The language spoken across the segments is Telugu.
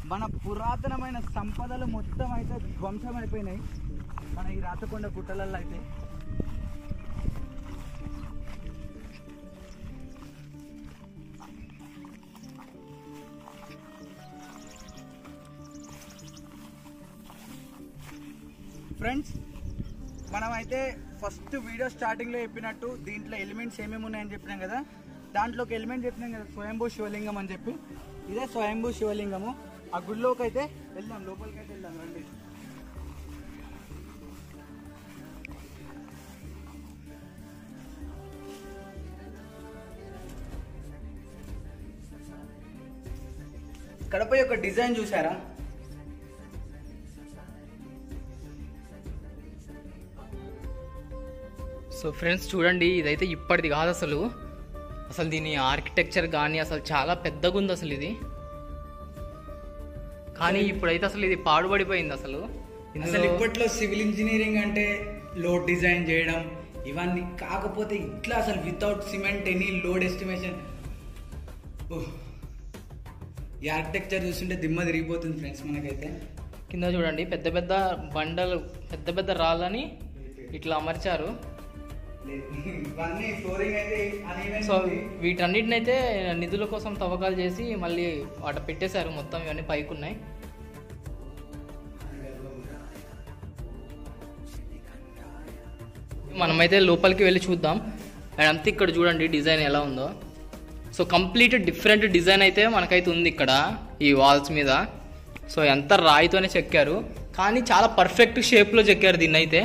మన పురాతనమైన సంపదలు మొత్తం అయితే ధ్వంసం అయిపోయినాయి మన ఈ రాతకొండ గుట్టలలో అయితే ఫ్రెండ్స్ మనమైతే ఫస్ట్ వీడియో స్టార్టింగ్లో చెప్పినట్టు దీంట్లో ఎలిమెంట్స్ ఏమేమి ఉన్నాయని చెప్పినాం కదా దాంట్లో ఒక ఎలిమెంట్ చెప్పినాం కదా స్వయంభూ శివలింగం అని చెప్పి ఇదే స్వయంభూ శివలింగము ఆ గుడిలోకి అయితే వెళ్దాం లోపలికి అయితే వెళ్దాం రండి కడప యొక్క డిజైన్ చూసారా సో ఫ్రెండ్స్ చూడండి ఇదైతే ఇప్పటిది కాదు అసలు అసలు దీని ఆర్కిటెక్చర్ కానీ అసలు చాలా పెద్దగా ఉంది అసలు ఇది కానీ ఇప్పుడైతే అసలు ఇది పాడుపడిపోయింది అసలు అసలు ఇందులో ఇప్పట్లో సివిల్ ఇంజనీరింగ్ అంటే లోడ్ డిజైన్ చేయడం ఇవన్నీ కాకపోతే ఇట్లా అసలు without cement any load estimation ఈ ఆర్కిటెక్చర్ చూస్తుంటే దిమ్మ తిరిగిపోతుంది ఫ్రెండ్స్ మనకైతే కింద చూడండి పెద్ద పెద్ద బండలు పెద్ద పెద్ద రాళ్ళని ఇట్లా అమర్చారు ఇవన్నీ ఫ్లోరింగ్ అయితే uneven సో ఉంది. వీటన్నిటిని అయితే నిధుల కోసం తవ్వకాలు చేసి మళ్ళీ వాట పెట్టేశారు మొత్తం ఇవన్నీ పైకి ఉన్నాయి మనమైతే లోపలికి వెళ్ళి చూద్దాం అండ్ అంతే ఇక్కడ చూడండి డిజైన్ ఎలా ఉందో సో కంప్లీట్ డిఫరెంట్ డిజైన్ అయితే మనకైతే ఉంది ఇక్కడ ఈ వాల్స్ మీద సో ఎంత రాయితోనే చెక్కారు కానీ చాలా పర్ఫెక్ట్ షేప్లో చెక్కారు దీన్ని అయితే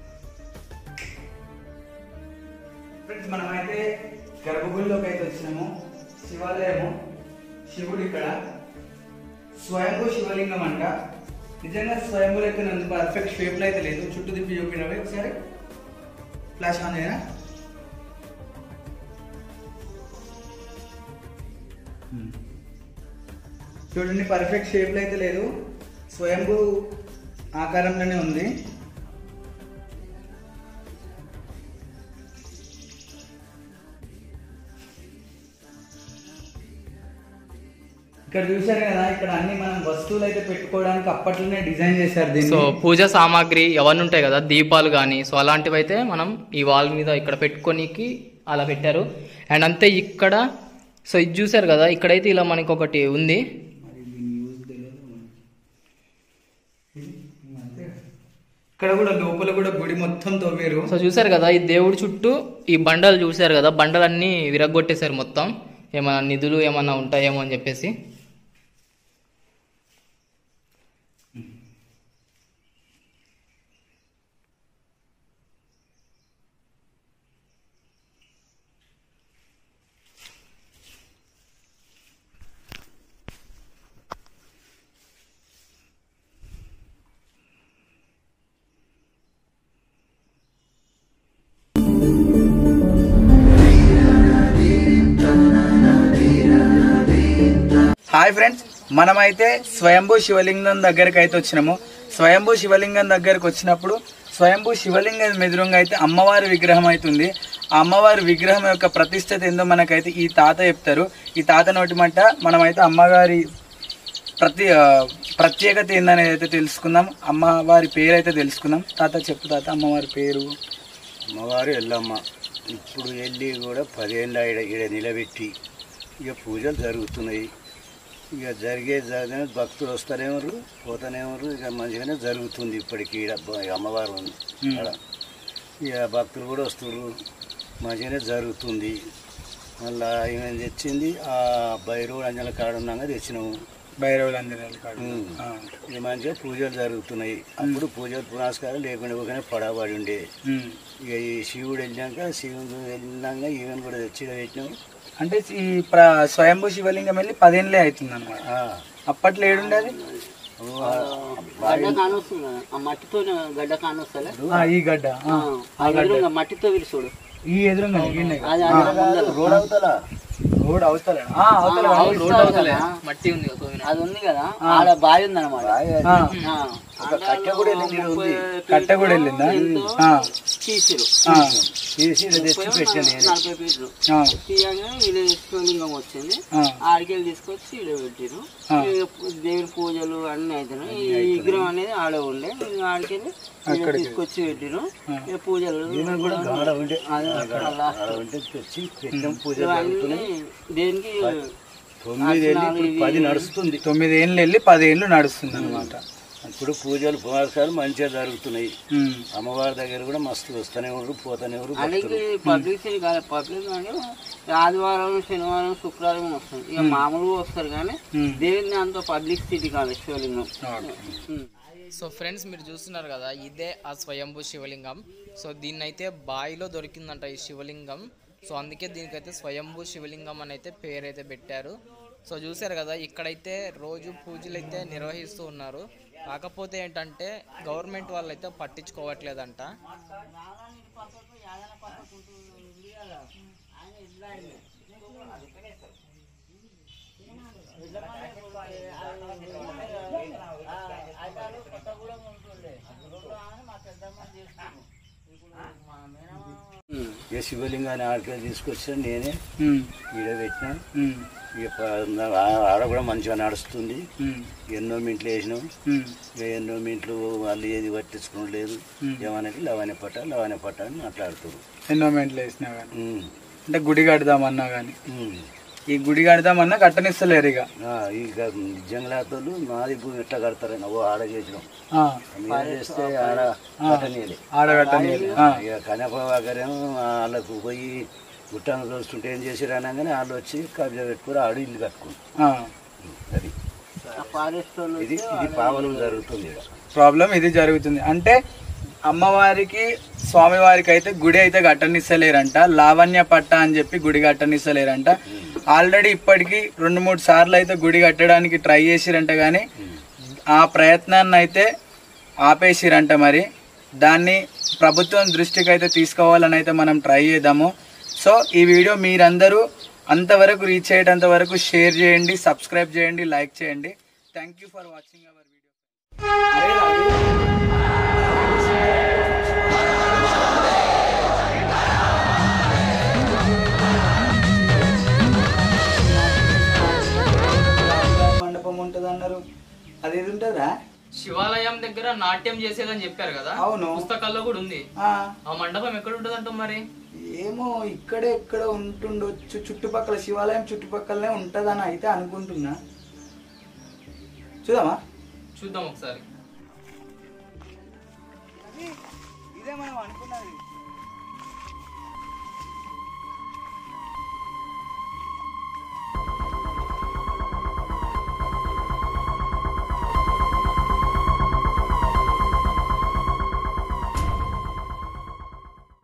ఫ్రెండ్స్ మనమైతే గర్భగుడిలోకి అయితే వచ్చినాము శివాలయము శివుడు ఇక్కడ స్వయంభూ శివలింగం అంట నిజంగా స్వయంభూ లెక్కన ఉంది పర్ఫెక్ట్ షేప్లో అయితే లేదు చుట్టూ తిప్పి చూపినవి ఒకసారి ఫ్లాష్ ఆన్ చేయనా చూడండి పర్ఫెక్ట్ షేప్లో అయితే లేదు స్వయంభూ ఆకారంలోనే ఉంది ఇక్కడ చూశారు కదా ఇక్కడ అన్ని మనం వస్తువులు అయితే పెట్టుకోవడానికి అప్పట్లోనే డిజైన్ చేశారు దీన్ని సో పూజ సామాగ్రి అవన్నీ ఉంటాయి కదా దీపాలు కానీ సో అలాంటివి అయితే మనం ఈ వాల్ మీద ఇక్కడ పెట్టుకోనికి అలా పెట్టారు అండ్ అంతే ఇక్కడ సో ఇది చూసారు కదా ఇక్కడైతే ఇలా మనకి ఒకటి ఉంది మరి దీని యూజ్ తెలియదు అంతే. ఇక్కడ కూడా లోపల కూడా గుడి మొత్తం తవ్వారు సో చూసారు కదా ఈ దేవుడి చుట్టూ ఈ బండలు చూసారు కదా బండలన్నీ విరగొట్టేశారు మొత్తం ఏమైనా నిధులు ఏమన్నా ఉంటాయేమో అని చెప్పేసి హాయ్ ఫ్రెండ్స్ మనమైతే స్వయంభూ శివలింగం దగ్గరికి అయితే వచ్చినాము స్వయంభూ శివలింగం దగ్గరకు వచ్చినప్పుడు స్వయంభూ శివలింగం ఎదురుగా అయితే అమ్మవారి విగ్రహం అవుతుంది ఆ అమ్మవారి విగ్రహం యొక్క ప్రతిష్టత ఏందో మనకైతే ఈ తాత చెప్తారు ఈ తాత నోటి మట్ట మనమైతే అమ్మగారి ప్రతి ఆ, ప్రత్యేకత ఏందనేది అయితే తెలుసుకుందాం అమ్మవారి పేరు అయితే తెలుసుకుందాం తాత చెప్పు తాత అమ్మవారి పేరు అమ్మవారు ఎల్లమ్మ ఇప్పుడు వెళ్ళి కూడా పదేళ్ళ ఈడ ఈడ నిలబెట్టి ఇక పూజలు జరుగుతున్నాయి ఇక జరిగే జరిగిన భక్తులు వస్తారేమరు పోతానేమరు ఇక మంచిగానే జరుగుతుంది ఇప్పటికి ఈడ బ- అమ్మవారు ఉంది ఆడ. ఇక భక్తులు కూడా వస్తున్నారు మంచిగానే జరుగుతుంది మళ్ళా ఈమె తెచ్చింది ఆ బైరోడ్ అంజల కాడ ఉన్నాక తెచ్చినాము భైరవులు అందరి కాడు ఉమ్. ఆ. ఇక మంచిగా పూజలు జరుగుతున్నాయి అప్పుడు పూజలు పునస్కారం లేకుండా ఊరికనే పడబడి ఉండే ఉమ్. ఇక ఈ శివుడు వెళ్ళాక శివుడు వెళ్ళినాక ఈవెన్ కూడా తెచ్చి ఈడ పెట్టినాం అంటే ఈ ప్ర స్వయంభూ శివలింగం వెళ్ళి పదేళ్ళే అవుతుంది అనమాట ఆ, అప్పట్లో ఏడుండేది ఓ, ఆ, గడ్డ కానొస్తుంది ఆ మట్టితో గడ్డ కానొస్తలే ఆ, ఈ గడ్డ ఆ, ఆ ఎదురుగా మట్టితో విలుసుడు ఈ ఎదురుగా ఈయనే కదా. అది అది ముందర. రోడ్ అవుతలా రోడ్ అవతల ఆ, అవతల ఆ, కాదు. రోడ్ అవతలే మట్టి ఉంది కదా సో అది ఉంది కదా ఆడ బావి ఉంది అనమాట ఆ, ఒక కట్టె కూడా వెళ్ళింది ఈడ ఉంది కట్టె కూడా వెళ్ళిందా ఆ, తీసిరు ఆ, తీసి ఈడ తెచ్చి పెట్టాను నేను నలభై ఫీట్లు ఆ, తీయగానే ఇది శివలింగం వచ్చింది ఆ, ఆడికెళ్ళి తీసుకొచ్చి ఈడ పెట్టిరు ఆ. ఇక దేవుడి పూజలు అన్ని అవుతున్నాయి ఈ విగ్రహం అనేది ఆడే ఉండే ఇక ఆడికెళ్ళి ఈడ తీసుకొచ్చి పెట్టిరు ఇక పూజలు ఈమె కూడా గాడ ఉండే అదే అలా. గాడ ఉంటే తెచ్చి పెట్టాం పూజలు జరుగుతున్నాయి దేనికి తొమ్మిది వెళ్ళి ఇప్పుడు పది నడుస్తుంది తొమ్మిది ఏళ్ళు వెళ్ళి పది ఏళ్ళు నడుస్తుంది అనమాట ఇప్పుడు పూజలు పునస్కారాలు మంచిగా జరుగుతున్నాయి అమ్మవారి దగ్గర కూడా మస్తు వస్తూనే ఉన్నారు పోతూనే ఉన్నారు అలాగే పబ్లిసిటీ కాదు పబ్లిక్ అంటే ఆదివారం శనివారం శుక్రవారం వస్తుంది ఇక మామూలుగా వస్తారు కానీ దేవుని అంత పబ్లిసిటీ కాదు శివలింగం ఉం. సో ఫ్రెండ్స్ మీరు చూస్తున్నారు కదా ఇదే ఆ స్వయంభూ శివలింగం సో దీన్ని అయితే బావిలో దొరికిందంట ఈ శివలింగం సో అందుకే దీనికైతే స్వయంభూ శివలింగం అని అయితే పేరు అయితే పెట్టారు సో చూశారు కదా ఇక్కడైతే రోజు పూజలు అయితే నిర్వహిస్తూ ఉన్నారు కాకపోతే ఏంటంటే గవర్నమెంట్ వాళ్ళు అయితే పట్టించుకోవట్లేదంట ఉం. ఏ శివలింగాన్ని ఆడికి తీసుకొచ్చా నేనే ఈడ పెట్టినా ఇక ప- ఆ- ఆడ కూడా మంచిగా నడుస్తుంది ఎన్నో మింట్లు వేసినాం ఇక ఎన్నో మింట్లు వాళ్ళు ఏది పట్టించుకోవడం లేదు ఏమనంటే లవాణి పట్ట లవాణి పట్ట అని మాట్లాడుతున్నారు ఎన్నో మెంట్లు వేసినా కానీ ఉమ్, అంటే గుడి కడదామన్నా కానీ ఉమ్. ఈ గుడి కడదామన్నా కట్టనిస్తలేరు ఇక ఆ, ఇక జంగలాతలు నాది భూమి ఎట్లా కడతారని ఓ ఆడ చేసినాం ఆ, మీద చేస్తే ఆడ కట్టనీయలే ఆడ కట్టనీయలే. ఆ, ఇక కనపవాకరేమో వాళ్ళకు పోయి గుట్టాను చూస్తుంటే ఏం చేసారు అనగానే వాళ్ళు వచ్చి కబ్జా పెట్టుకుని ఆడు ఇల్లు కట్టుకున్నారు ఆ. అది ఆ ఫారెస్ట్ వాళ్ళు ఇది ఇది పావనం జరుగుతుంది ఇక్కడ ప్రాబ్లం ఇది జరుగుతుంది అంటే అమ్మవారికి స్వామివారికి అయితే గుడి అయితే కట్టనిస్తలేరంట లావణ్య పట్ట అని చెప్పి గుడి కట్టనిస్తలేరంట ఆల్రెడీ ఇప్పటికి రెండు మూడు సార్లు అయితే గుడి కట్టడానికి ట్రై చేసిరంట కానీ ఆ ప్రయత్నాన్ని అయితే ఆపేసిరంట మరి దాన్ని ప్రభుత్వం దృష్టికి అయితే తీసుకోవాలని అయితే మనం ట్రై చేద్దాము సో ఈ వీడియో మీరందరూ అంతవరకు రీచ్ అయ్యేటంత వరకు షేర్ చేయండి సబ్స్క్రైబ్ చేయండి లైక్ చేయండి thank you for watching our video మండపం ఉంటుంది అన్నారు అది ఇది ఉంటుందా శివాలయం దగ్గర నాట్యం చేసేదని చెప్పారు కదా అవును. పుస్తకాల్లో కూడా ఉంది ఆ, ఆ మండపం ఎక్కడ ఉంటుందంట మరి ఏమో ఇక్కడే ఎక్కడ ఉంటుండొచ్చు చుట్టుపక్కల శివాలయం చుట్టుపక్కలనే ఉంటుందని అయితే అనుకుంటున్నా చూద్దామా చూద్దాం ఒకసారి ఇదే మనం అనుకున్నది